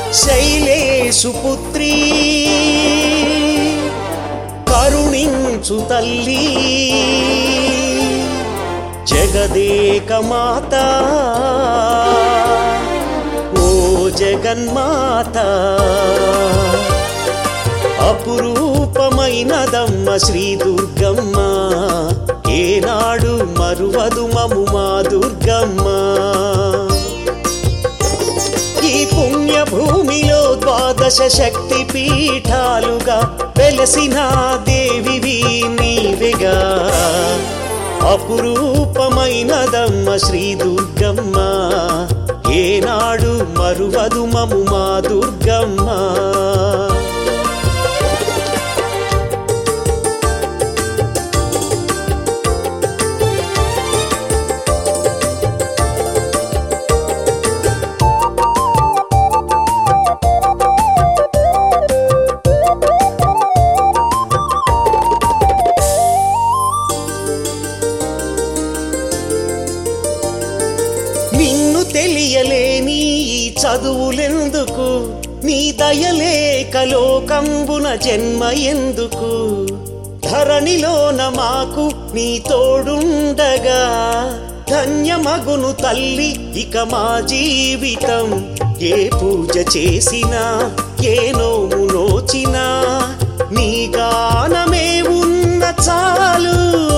శైలేశు పుత్రీ కరుణించు తల్లి జగదేక మాత ఓ జగన్మాత అపురూపమైనదమ్మ శ్రీ దుర్గమ్మ ఏనాడు మరువదు మము మా దుర్గమ్మ ఈ పుణ్య భూమిలో ద్వాదశ శక్తి పీఠాలుగా వెలసిన దేవివి నీవెగా అపురూపమైనదమ్మ శ్రీ దుర్గమ్మ ఏనాడు మరువదు మము మా దుర్గమ్మ నిన్ను తెలియలేని ఈ చదువులెందుకు నీ దయలేక లోకంబున జన్మ ఎందుకు ధరణిలోన మాకు నీ తోడుండగా ధన్యమగును తల్లి ఇక మా జీవితం ఏ పూజ చేసినా ఏ నోము నోచినా నీ గానమే ఉన్న చాలు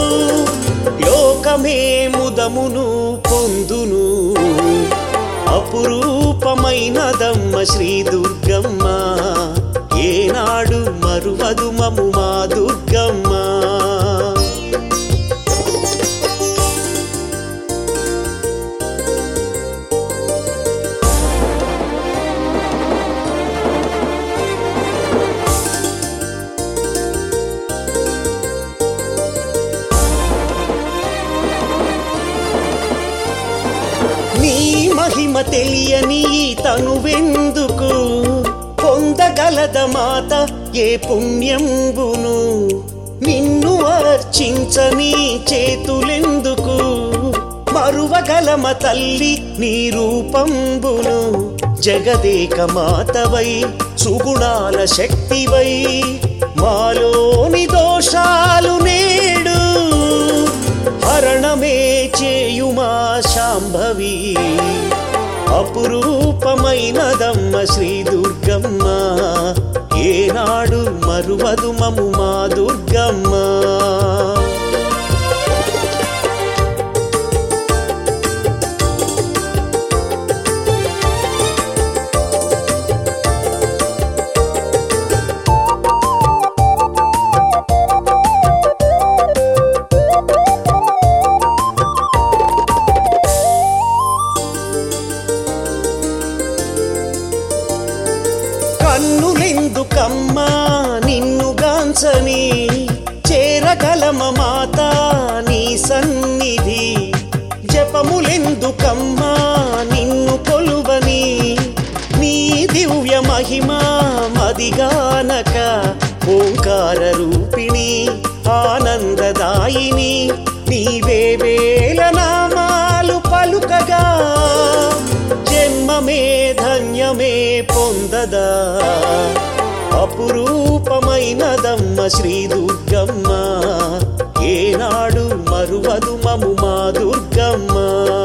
లోకమే ముదమును పొందును అపురూపమైనదమ్మ శ్రీ దుర్గమ్మ ఏనాడు మరువదు మము మా దుర్గమ్మ నీ మహిమ తెలియని ఈ తనువెందుకు పొందగలద మాత ఏ పుణ్యంబును నిన్ను అర్చించని చేతులెందుకు మరువగలమ తల్లి నీ రూపంబును జగదేక మాతవై సుగుణాల శక్తివై మాలోని దోషాలు నేడు హరణమే చేయుమా శాంభవి అపురూపమైనదమ్మ శ్రీ దుర్గమ్మ ఏనాడు మరువదు మము మా దుర్గమ్మ కన్నులెందుకమ్మా నిన్ను గాంచని చేరగలమ మాత నీ సన్నిధి జపములెందుకమ్మా నిన్ను కొలువని నీ దివ్య మహిమా మదిగానక ఓంకార రూపిణి ఆనందదాయిని నీవే వేల నామాలు పలుకగా జన్మమే ధన్యమే పొందదా అపురూపమైనదమ్మ శ్రీ దుర్గమ్మ ఏనాడు మరువదు మము మా దుర్గమ్మ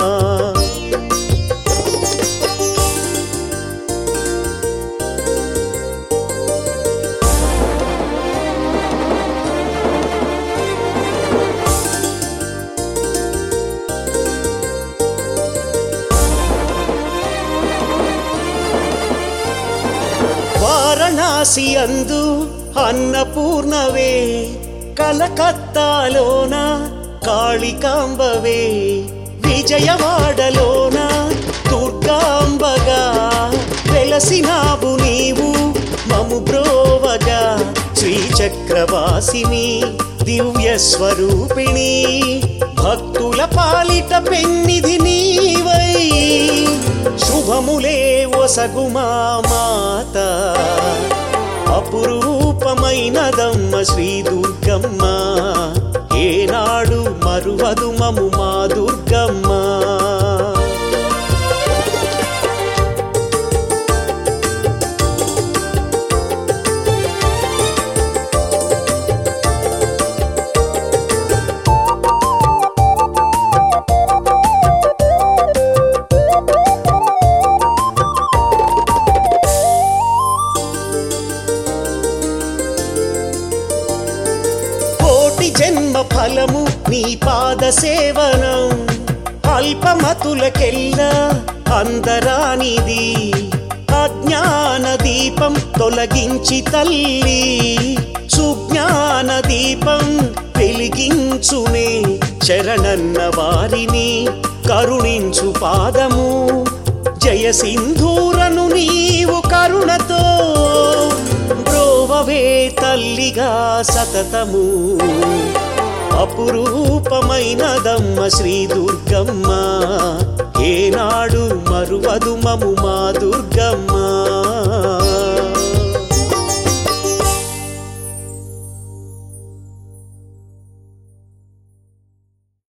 వారణాసి అందు అన్నపూర్ణవే కలకత్తాలోన కాళికాంబవే విజయవాడలోన దుర్గాంబగా వెలసినావు నీవు మము బ్రోవగా శ్రీచక్రవాసిని దివ్య స్వరూపిణి భక్తుల పాలిట పెన్నిధి నీవై శుభములే ఒసగుమా మాత అపురూపమైనదమ్మ శ్రీ దుర్గమ్మ ఏనాడు మరువదు మము మా దుర్గమ్మ సేవనం అల్పమతులకెల్లా అందరానిది అజ్ఞాన దీపం తొలగించి తల్లి సుజ్ఞాన దీపం వెలిగించునే శరణన్న వారిని కరుణించు పాదము జయ సింధూరను నీవు కరుణతో బ్రోవవే తల్లిగా సతతము అపురూపమైనదమ్మ శ్రీ దుర్గమ్మ ఏనాడు మరువదు మము మా దుర్గమ్మ